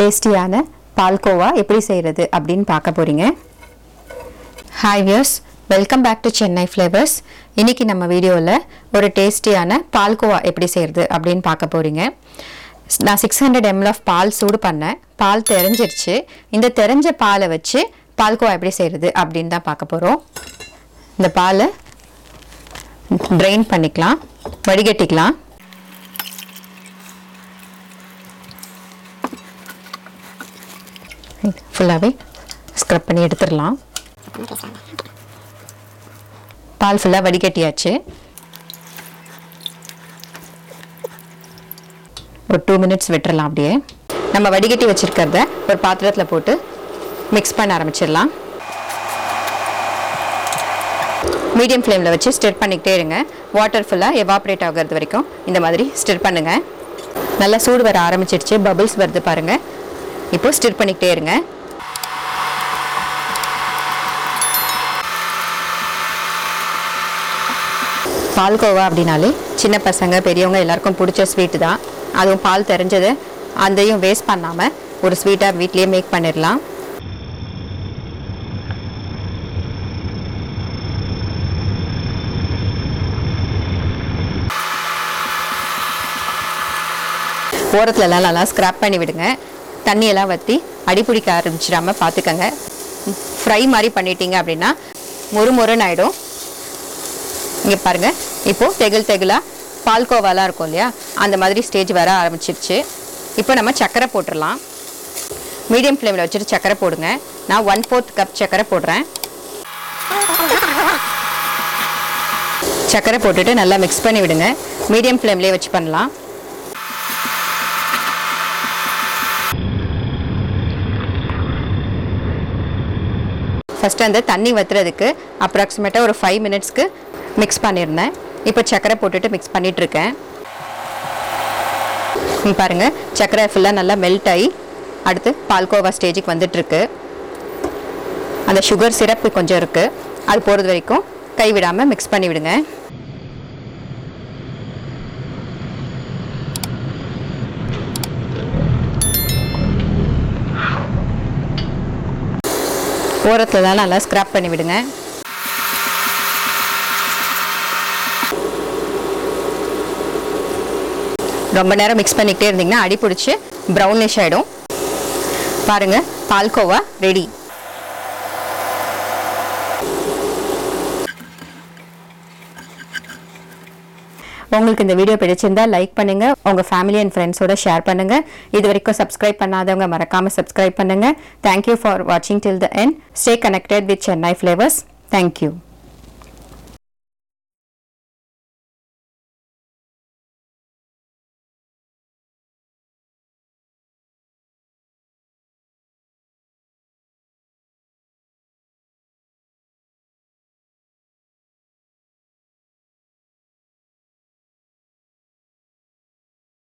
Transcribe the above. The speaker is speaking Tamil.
டேஸ்டியான பால்கோவா எப்படி செய்கிறது அப்படின்னு பார்க்க போகிறீங்க hi viewers welcome back to Chennai flavours இன்னைக்கு நம்ம வீடியோவில் ஒரு டேஸ்டியான பால்கோவா எப்படி செய்கிறது அப்படின்னு பார்க்க போகிறீங்க நான் சிக்ஸ் ஹண்ட்ரட் எம்எல் ஆஃப் பால் சூடு பண்ணேன் பால் தெரிஞ்சிருச்சு இந்த தெரிஞ்ச பாலை வச்சு பால்கோவா எப்படி செய்கிறது அப்படின்னு தான் பார்க்க போகிறோம் இந்த பாலை ட்ரெயின் பண்ணிக்கலாம் வடிகட்டிக்கலாம் ஃபுல்லாகவே ஸ்க்ரப் பண்ணி எடுத்துடலாம் பால் ஃபுல்லாக வடிகட்டியாச்சு ஒரு டூ மினிட்ஸ் விட்டுறலாம் அப்படியே நம்ம வடிகட்டி வச்சுருக்கிறத ஒரு பாத்திரத்தில் போட்டு மிக்ஸ் பண்ண ஆரம்பிச்சிடலாம் மீடியம் ஃப்ளேமில் வச்சு ஸ்டிர் பண்ணிக்கிட்டே இருங்க வாட்டர் ஃபுல்லாக எவாப்ரேட் ஆகிறது வரைக்கும் இந்த மாதிரி ஸ்டிர் பண்ணுங்கள் நல்லா சூடு வர ஆரம்பிச்சிடுச்சு பபிள்ஸ் வருது பாருங்கள் இப்போ ஸ்டிர் பண்ணிக்கிட்டே இருங்க பால்கோவா அப்படின்னாலே சின்ன பசங்க பெரியவங்க எல்லாருக்கும் பிடிச்ச ஸ்வீட்டு தான் அதுவும் பால் தெரிஞ்சது அதையும் வேஸ்ட் பண்ணாமல் ஒரு ஸ்வீட்டாக வீட்லேயே மேக் பண்ணிடலாம் ஓரத்துலலாம் நல்லா ஸ்க்ராப் பண்ணி விடுங்க தண்ணியெல்லாம் வற்றி அடிப்பிடிக்க ஆரம்பிச்சிடாம பார்த்துக்கங்க ஃப்ரை மாதிரி பண்ணிட்டீங்க அப்படின்னா மொறு மொறுன்னு ஆகிடும் இங்கே பாருங்கள் இப்போது தெகில் தெகிலாக பால்கோவாலாம் இருக்கும் இல்லையா அந்த மாதிரி ஸ்டேஜ் வர ஆரம்பிச்சிருச்சு இப்போ நம்ம சர்க்கரை போட்டுடலாம் மீடியம் ஃப்ளேமில் வச்சுட்டு சர்க்கரை போடுங்க நான் ஒன் ஃபோர்த் கப் சர்க்கரை போடுறேன் சர்க்கரை போட்டுட்டு நல்லா மிக்ஸ் பண்ணி விடுங்க மீடியம் ஃப்ளேம்லேயே வச்சு பண்ணலாம் ஃபஸ்ட்டு அந்த தண்ணி வத்துறதுக்கு அப்ராக்சிமேட்டாக ஒரு ஃபைவ் மினிட்ஸ்க்கு மிக்ஸ் பண்ணியிருந்தேன் இப்போ சர்க்கரை போட்டுட்டு மிக்ஸ் பண்ணிகிட்ருக்கேன் பாருங்கள் சர்க்கரை ஃபுல்லாக நல்லா மெல்ட் ஆகி அடுத்து பால்கோவா ஸ்டேஜுக்கு வந்துட்டுருக்கு அந்த சுகர் சிரப்பு கொஞ்சம் இருக்குது அது போகிறது வரைக்கும் கைவிடாமல் மிக்ஸ் பண்ணி விடுங்க ஓரத்தில் தான் நல்லா ஸ்க்ராப் பண்ணி விடுங்க ரொம்ப நேரம் மிக்ஸ் பண்ணிக்கிட்டே இருந்தீங்கன்னா அடி பிடிச்சி ப்ரௌனிஷ் ஆகிடும் பாருங்கள் பால்கோவா ரெடி உங்களுக்கு இந்த வீடியோ பிடிச்சிருந்தா லைக் பண்ணுங்க உங்க ஃபேமிலி அண்ட் ஃப்ரெண்ட்ஸோட ஷேர் பண்ணுங்க இது வரைக்கும் சப்ஸ்கிரைப் பண்ணாதவங்க மறக்காம சப்ஸ்கிரைப் பண்ணுங்க தேங்க்யூ ஃபார் வாட்சிங் till the end stay connected with Chennai flavours thank you